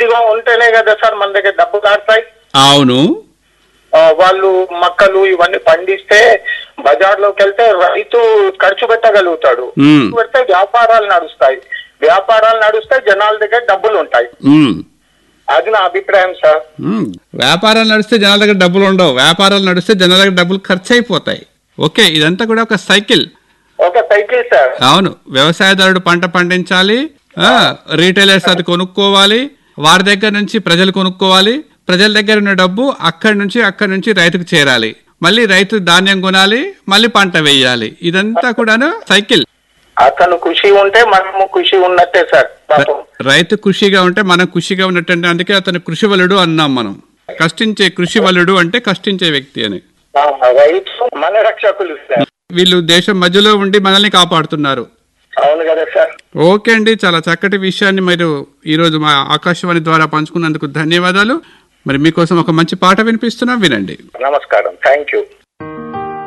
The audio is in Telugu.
సమృద్ధిగా ఉంటేనే కదా సార్ మన దగ్గర డబ్బు కాడతాయి అవును ఆ, వాళ్ళు మక్కలు ఇవన్నీ పండిస్తే బజార్లోకి వెళ్తే రైతు ఖర్చు పెట్టగలుగుతాడు మ్మ్. పెడితే వ్యాపారాలు నడుస్తాయి వ్యాపారాలు నడుస్తే జనాల దగ్గర డబ్బులు ఉంటాయి ఉమ్. అది నా అభిప్రాయం సార్ ఉమ్. వ్యాపారాలు నడిస్తే జనాల దగ్గర డబ్బులు ఉండవు వ్యాపారాలు నడిస్తే జనాల దగ్గర డబ్బులు ఖర్చు అయిపోతాయి ఓకే ఇదంతా కూడా ఒక సైకిల్ ఒక సైకిల్ సార్ అవును వ్యవసాయదారుడు పంట పండించాలి ఆ, రీటైలర్స్ అది కొనుక్కోవాలి వారి దగ్గర నుంచి ప్రజలు కొనుక్కోవాలి ప్రజల దగ్గర ఉన్న డబ్బు అక్కడి నుంచి అక్కడి నుంచి రైతుకు చేరాలి మళ్ళీ రైతు ధాన్యం కొనాలి మళ్ళీ పంట వేయాలి ఇదంతా కూడాను సైకిల్ అతను ఖుషి ఉంటే మనము ఖుషి ఉన్నట్టే సార్ పాపం రైతు ఖుషిగా ఉంటే మనం ఖుషిగా ఉన్నట్టు అందుకే అతను కృషివలుడు అన్నాం మనం కష్టించే కృషివలుడు అంటే కష్టించే వ్యక్తి అని ఆ, రైతు మన రక్షకులు సార్ వీళ్ళు దేశం మధ్యలో ఉండి మనల్ని కాపాడుతున్నారు అవును కదా సార్ ఓకే అండి చాలా చక్కటి విషయాన్ని మీరు ఈరోజు మా ఆకాశవాణి ద్వారా పంచుకున్నందుకు ధన్యవాదాలు మరి మీకోసం ఒక మంచి పాట వినిపిస్తున్నాం వినండి నమస్కారం థ్యాంక్ యూ